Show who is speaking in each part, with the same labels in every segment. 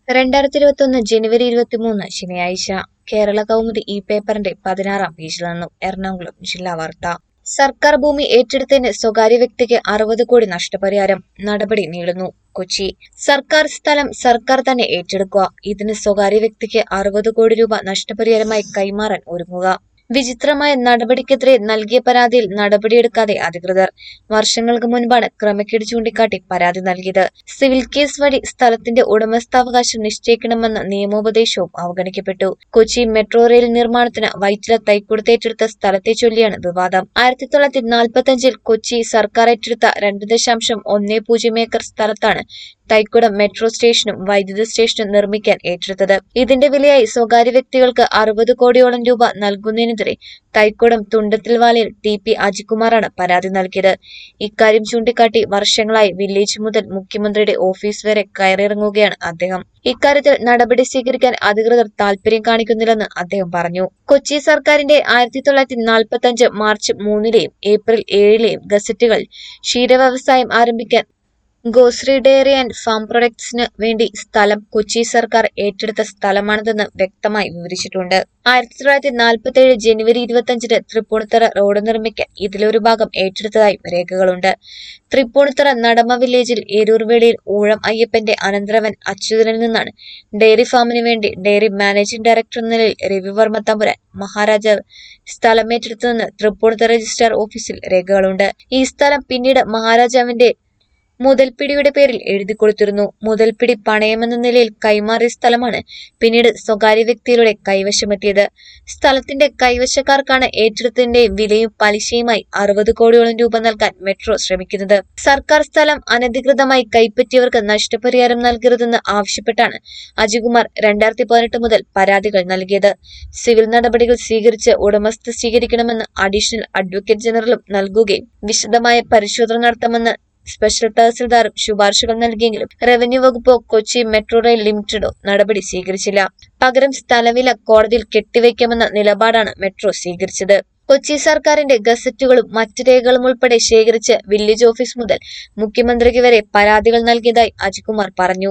Speaker 1: രണ്ടായിരത്തി ഇരുപത്തൊന്ന് ജനുവരി ഇരുപത്തിമൂന്ന് ശനിയാഴ്ച കേരള കൗമുദി ഈ പേപ്പറിന്റെ പതിനാറാം പേജിൽ നിന്നും എറണാകുളം ജില്ലാ വാർത്ത സർക്കാർ ഭൂമി ഏറ്റെടുത്തതിന് സ്വകാര്യ വ്യക്തിക്ക് അറുപത് കോടി നഷ്ടപരിഹാരം നടപടി നീളുന്നു കൊച്ചി സർക്കാർ സ്ഥലം സർക്കാർ തന്നെ ഏറ്റെടുക്കുക ഇതിന് സ്വകാര്യ വ്യക്തിക്ക് അറുപത് കോടി രൂപ നഷ്ടപരിഹാരമായി കൈമാറാൻ ഒരുങ്ങുക വിചിത്രമായ നടപടിക്കെതിരെ നൽകിയ പരാതിയിൽ നടപടിയെടുക്കാതെ അധികൃതർ വർഷങ്ങൾക്ക് മുൻപാണ് ക്രമക്കേട് ചൂണ്ടിക്കാട്ടി പരാതി നൽകിയത് സിവിൽ കേസ് വഴി സ്ഥലത്തിന്റെ ഉടമസ്ഥാവകാശം നിശ്ചയിക്കണമെന്ന നിയമോപദേശവും അവഗണിക്കപ്പെട്ടു കൊച്ചി മെട്രോ റെയിൽ നിർമ്മാണത്തിന് വൈറ്റില തൈക്കുടത്ത് ഏറ്റെടുത്ത സ്ഥലത്തെ ചൊല്ലിയാണ് വിവാദം ആയിരത്തി തൊള്ളായിരത്തി നാൽപ്പത്തി അഞ്ചിൽ കൊച്ചി സർക്കാർ ഏറ്റെടുത്ത രണ്ട് ദശാംശം ഒന്നേ പൂജ്യം ഏക്കർ സ്ഥലത്താണ് തൈക്കുടം മെട്രോ സ്റ്റേഷനും വൈദ്യുത സ്റ്റേഷനും നിർമ്മിക്കാൻ ഏറ്റെടുത്തത് ഇതിന്റെ വിലയായി സ്വകാര്യ വ്യക്തികൾക്ക് അറുപത് കോടിയോളം രൂപ നൽകുന്നതിനെതിരെ തൈക്കുടം തുണ്ടത്തിൽവാലയിൽ ടി പി അജികുമാറാണ് പരാതി നൽകിയത് ഇക്കാര്യം ചൂണ്ടിക്കാട്ടി വർഷങ്ങളായി വില്ലേജ് മുതൽ മുഖ്യമന്ത്രിയുടെ ഓഫീസ് വരെ കയറിയിറങ്ങുകയാണ് അദ്ദേഹം ഇക്കാര്യത്തിൽ നടപടി സ്വീകരിക്കാൻ അധികൃതർ താൽപര്യം കാണിക്കുന്നില്ലെന്ന് അദ്ദേഹം പറഞ്ഞു കൊച്ചി സർക്കാരിന്റെ ആയിരത്തി തൊള്ളായിരത്തി നാൽപ്പത്തി അഞ്ച് മാർച്ച് മൂന്നിലെയും ഏപ്രിൽ ഏഴിലെയും ഗസറ്റുകൾ ക്ഷീരവ്യവസായം ആരംഭിക്കാൻ ഗോശ്രീ ഡയറി ആൻഡ് ഫാം പ്രൊഡക്ട്സിന് വേണ്ടി സ്ഥലം കൊച്ചി സർക്കാർ ഏറ്റെടുത്ത സ്ഥലമാണിതെന്ന് വ്യക്തമായി വിവരിച്ചിട്ടുണ്ട് ആയിരത്തി തൊള്ളായിരത്തി നാൽപ്പത്തി ഏഴ് ജനുവരി ഇരുപത്തിയഞ്ചിന് തൃപ്പൂണിത്തറ റോഡ് നിർമ്മിക്കാൻ ഇതിലൊരു ഭാഗം ഏറ്റെടുത്തതായും രേഖകളുണ്ട് തൃപ്പൂണിത്തറ നടമ വില്ലേജിൽ ഏരൂർവേളിയിൽ ഊഴം അയ്യപ്പന്റെ അനന്തരവൻ അച്യുതനിൽ നിന്നാണ് ഡയറി ഫാമിന് വേണ്ടി ഡയറി മാനേജിംഗ് ഡയറക്ടർ എന്ന നിലയിൽ രവിവർമ്മ തമ്പുരാൻ മഹാരാജാവ് സ്ഥലമേറ്റെടുത്തതെന്ന് തൃപ്പൂണിത്തറ രജിസ്ട്രാർ ഓഫീസിൽ രേഖകളുണ്ട് ഈ സ്ഥലം പിന്നീട് മഹാരാജാവിന്റെ മുതൽപ്പിടിയുടെ പേരിൽ എഴുതി കൊടുത്തിരുന്നു മുതൽപ്പിടി പണയമെന്ന നിലയിൽ കൈമാറിയ സ്ഥലമാണ് പിന്നീട് സ്വകാര്യ വ്യക്തിയിലൂടെ കൈവശമെത്തിയത് സ്ഥലത്തിന്റെ കൈവശക്കാർക്കാണ് ഏറ്റെടുത്തതിന്റെ വിലയും പലിശയുമായി അറുപത് കോടിയോളം രൂപ നൽകാൻ മെട്രോ ശ്രമിക്കുന്നത് സർക്കാർ സ്ഥലം അനധികൃതമായി കൈപ്പറ്റിയവർക്ക് നഷ്ടപരിഹാരം നൽകരുതെന്ന് ആവശ്യപ്പെട്ടാണ് അജികുമാർ രണ്ടായിരത്തി പതിനെട്ട് മുതൽ പരാതികൾ നൽകിയത് സിവിൽ നടപടികൾ സ്വീകരിച്ച് ഉടമസ്ഥ സ്വീകരിക്കണമെന്ന് അഡീഷണൽ അഡ്വക്കേറ്റ് ജനറലും നൽകുകയും വിശദമായ പരിശോധന നടത്തണമെന്ന് സ്പെഷ്യൽ തഹസിൽദാറും ശുപാർശകൾ നൽകിയെങ്കിലും റവന്യൂ വകുപ്പോ കൊച്ചി മെട്രോ റെയിൽ ലിമിറ്റഡോ നടപടി സ്വീകരിച്ചില്ല പകരം സ്ഥലവില കോടതിയിൽ കെട്ടിവയ്ക്കാമെന്ന നിലപാടാണ് മെട്രോ സ്വീകരിച്ചത് കൊച്ചി സർക്കാരിന്റെ ഗസറ്റുകളും മറ്റ് രേഖകളും ഉൾപ്പെടെ ശേഖരിച്ച് വില്ലേജ് ഓഫീസ് മുതൽ മുഖ്യമന്ത്രിക്ക് വരെ പരാതികൾ നൽകിയതായി അജികുമാർ പറഞ്ഞു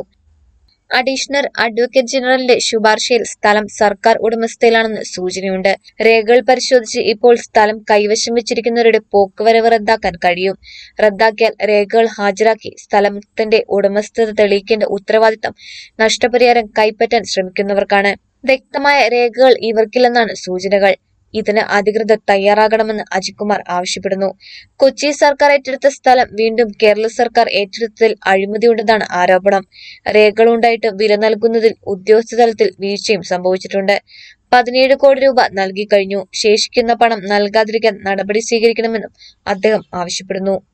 Speaker 1: അഡീഷണൽ അഡ്വക്കേറ്റ് ജനറലിന്റെ ശുപാർശയിൽ സ്ഥലം സർക്കാർ ഉടമസ്ഥയിലാണെന്ന് സൂചനയുണ്ട് രേഖകൾ പരിശോധിച്ച് ഇപ്പോൾ സ്ഥലം കൈവശം വെച്ചിരിക്കുന്നവരുടെ പോക്കുവരവ് റദ്ദാക്കാൻ കഴിയും റദ്ദാക്കിയാൽ രേഖകൾ ഹാജരാക്കി സ്ഥലത്തിന്റെ ഉടമസ്ഥത തെളിയിക്കേണ്ട ഉത്തരവാദിത്തം നഷ്ടപരിഹാരം കൈപ്പറ്റാൻ ശ്രമിക്കുന്നവർക്കാണ് വ്യക്തമായ രേഖകൾ ഇവർക്കില്ലെന്നാണ് സൂചനകൾ ഇതിന് അധികൃതർ തയ്യാറാകണമെന്ന് അജികുമാർ ആവശ്യപ്പെടുന്നു കൊച്ചി സർക്കാർ ഏറ്റെടുത്ത സ്ഥലം വീണ്ടും കേരള സർക്കാർ ഏറ്റെടുത്തതിൽ അഴിമതിയുണ്ടെന്നാണ് ആരോപണം രേഖകളുണ്ടായിട്ട് വില നൽകുന്നതിൽ ഉദ്യോഗസ്ഥ തലത്തിൽ വീഴ്ചയും സംഭവിച്ചിട്ടുണ്ട് പതിനേഴ് കോടി രൂപ നൽകിക്കഴിഞ്ഞു ശേഷിക്കുന്ന പണം നൽകാതിരിക്കാൻ നടപടി സ്വീകരിക്കണമെന്നും അദ്ദേഹം ആവശ്യപ്പെടുന്നു